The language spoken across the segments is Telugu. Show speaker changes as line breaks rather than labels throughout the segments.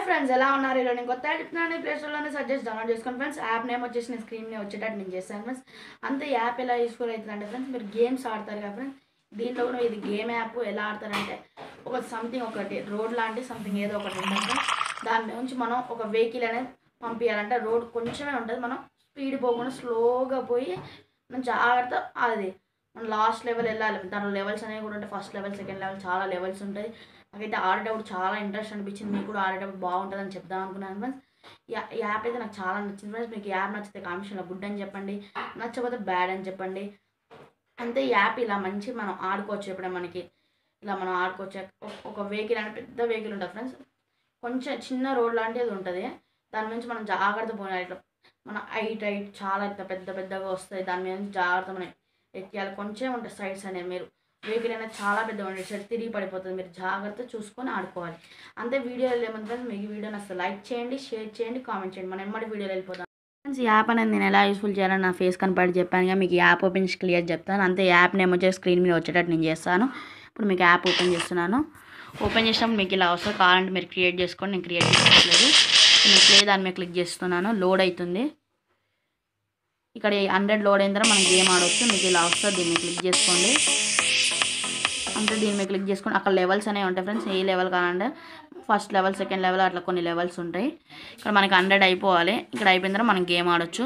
ఫ్రెండ్స్ ఎలా ఉన్నారు ఇలా నేను కొత్త చెప్తున్నాను ప్లే స్టోర్లోనే సజెస్ట్ డౌన్లోడ్ చేసుకోండి ఫ్రెండ్స్ యాప్ నేమ్ వచ్చేసి నేను స్క్రీన్ మీద వచ్చేటట్టు నేను చేస్తాను ఫ్రెండ్స్ అంతే యాప్ ఎలా యూస్ఫుల్ అవుతుందంటే ఫ్రెండ్స్ మీరు గేమ్స్ ఆడతారు కదా ఫ్రెండ్స్ దీంట్లో కూడా ఇది గేమ్ యాప్ ఎలా ఆడతారంటే ఒక సంథింగ్ ఒకటి రోడ్ లాంటి సంథింగ్ ఏదో ఒకటి ఉంటుంది ఫ్రెండ్స్ దాని నుంచి మనం ఒక వెహికల్ అనేది పంపించాలంటే రోడ్ కొంచెమే ఉంటుంది మనం స్పీడ్ పోకుండా స్లోగా పోయి మనం జాగ్రత్త అది మనం లాస్ట్ లెవెల్ వెళ్ళాలి దాంట్లో లెవెల్స్ అనేవి కూడా ఉంటాయి ఫస్ట్ లెవెల్ సెకండ్ లెవెల్ చాలా లెవెల్స్ ఉంటాయి నాకైతే ఆడేటప్పుడు చాలా ఇంట్రెస్ట్ అనిపించింది మీకు కూడా ఆడేటప్పుడు బాగుంటుందని చెప్దాం అనుకున్నాను ఫ్రెండ్స్ యా- ఈ యాప్ అయితే నాకు చాలా నచ్చింది ఫ్రెండ్స్ మీకు ఈ యాప్ నచ్చితే కామెంట్స్లో గుడ్ అని చెప్పండి నచ్చకపోతే బ్యాడ్ అని చెప్పండి అంతే ఈ యాప్ ఇలా మంచి మనం ఆడుకోవచ్చు ఎప్పుడే మనకి ఇలా మనం ఆడుకోవచ్చు ఒక- ఒక వెహికల్ అంటే పెద్ద వెహికల్ ఉంటుంది ఫ్రెండ్స్ కొంచెం చిన్న రోడ్ లాంటిది ఉంటుంది దాని నుంచి మనం జాగ్రత్త పోయాలి ఇట్లా మన హైట్ హైట్ చాలా ఇట్లా పెద్ద పెద్దగా వస్తాయి దాని మీద నుంచి జాగ్రత్త మనం ఎక్కేయాలి కొంచెం ఉంటాయి సైడ్స్ అనేవి మీరు వెహికల్ అనేది చాలా పెద్దగా ఉంటుంది సైడ్ తిరిగి పడిపోతుంది మీరు జాగ్రత్త చూసుకొని ఆడుకోవాలి అంతే వీడియోలో ఏమంటే ఫ్రెండ్స్ మీకు వీడియో నచ్చితే లైక్ చేయండి షేర్ చేయండి కామెంట్ చేయండి మనం ఎమ్మటి వీడియోలో వెళ్ళిపోతాం ఫ్రెండ్స్ ఈ యాప్ అనేది నేను ఎలా యూస్ఫుల్ చేయాలని నా ఫేస్ కనపడి చెప్పాను మీకు ఈ యాప్ ఓపెన్ చేసి క్లియర్ చెప్తాను అంతే యాప్ నేమ్ వచ్చేసి స్క్రీన్ మీద వచ్చేటట్టు నేను చేస్తాను ఇప్పుడు మీకు యాప్ ఓపెన్ చేస్తున్నాను ఓపెన్ చేసినప్పుడు మీకు ఇలా వస్తుంది కావాలంటే మీరు క్రియేట్ చేసుకోండి నేను క్రియేట్ చేసుకోవట్లేదు నేను ప్లే దాని మీద క్లిక్ చేస్తున్నాను లోడ్ అవుతుంది ఇక్కడ హండ్రెడ్ లోడ్ అయిన తర్వాత మనం గేమ్ ఆడవచ్చు మీకు ఇలా వస్తుంది దీన్ని క్లిక్ చేసుకోండి అంటే దీని మీద క్లిక్ చేసుకొని అక్కడ లెవెల్స్ అనేవి ఉంటాయి ఫ్రెండ్స్ ఏ లెవెల్ కావాలంటే ఫస్ట్ లెవెల్ సెకండ్ లెవెల్ అట్లా కొన్ని లెవెల్స్ ఉంటాయి ఇక్కడ మనకి హండ్రెడ్ అయిపోవాలి ఇక్కడ అయిపోయిన తర్వాత మనం గేమ్ ఆడొచ్చు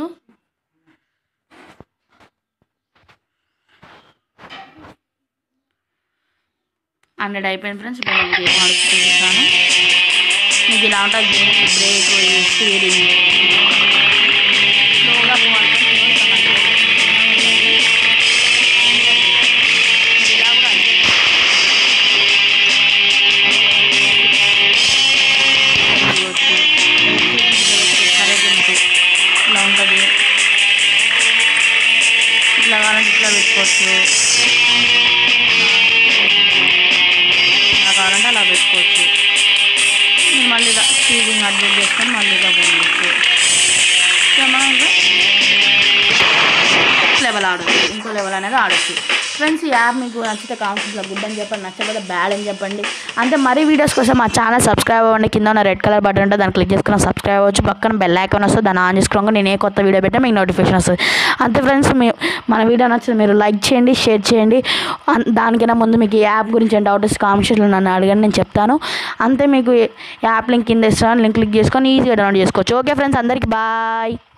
హండ్రెడ్ అయిపోయింది ఫ్రెండ్స్ ఇప్పుడు నేను గేమ్ ఆడుతూ చూపిస్తాను మీకు ఇలా ఉంటుంది గేమ్ బ్రేక్ స్టీరింగ్ స్లోగా పోవాలి friends. ఇలా కూడా అంతే. చూడొచ్చు. కరెంట్ ఇలా ఉంటుంది ఇట్లా కావాలంటే ఇట్లా పెట్టుకోవచ్చు అలా కావాలంటే అలా పెట్టుకోవచ్చు మీరు మళ్ళీ ఇలా స్పీడింగ్ అడ్జస్ట్ చేసుకొని మళ్ళీ ఇలా పోయచ్చు ఇట్లా మనం ఇంకా లెవెల్ ఆడచ్చు ఇంకో లెవెల్ అనేది ఆడచ్చు ఫ్రెండ్స్ ఈ యాప్ మీకు నచ్చితే కామెంట్స్లో గుడ్ అని చెప్పండి నచ్చకపోతే బ్యాడ్ అని చెప్పండి అంతే మరీ వీడియోస్ కోసం మా ఛానల్ సబ్స్క్రైబ్ అవ్వండి కింద ఉన్న రెడ్ కలర్ బటన్ ఉంటుంది దాన్ని క్లిక్ చేసుకుని సబ్స్క్రైబ్ అవ్వచ్చు పక్కన బెల్ ఐకాన్ వస్తుంది దాన్ని ఆన్ చేసుకోండి నేను ఏ కొత్త వీడియో పెట్టా మీకు నోటిఫికేషన్ వస్తుంది అంతే ఫ్రెండ్స్ మీ మన వీడియో నచ్చితే మీరు లైక్ చేయండి షేర్ చేయండి అన్- దానికన్నా ముందు మీకు ఈ యాప్ గురించి డౌట్ వస్తే కామెంట్స్లో నన్ను అడగండి నేను చెప్తాను అంతే మీకు ఈ యాప్ లింక్ కింద ఇస్తాను లింక్ క్లిక్ చేసుకొని ఈజీగా డౌన్లోడ్ చేసుకోవచ్చు ఓకే ఫ్రెండ్స్ అందరికీ బాయ్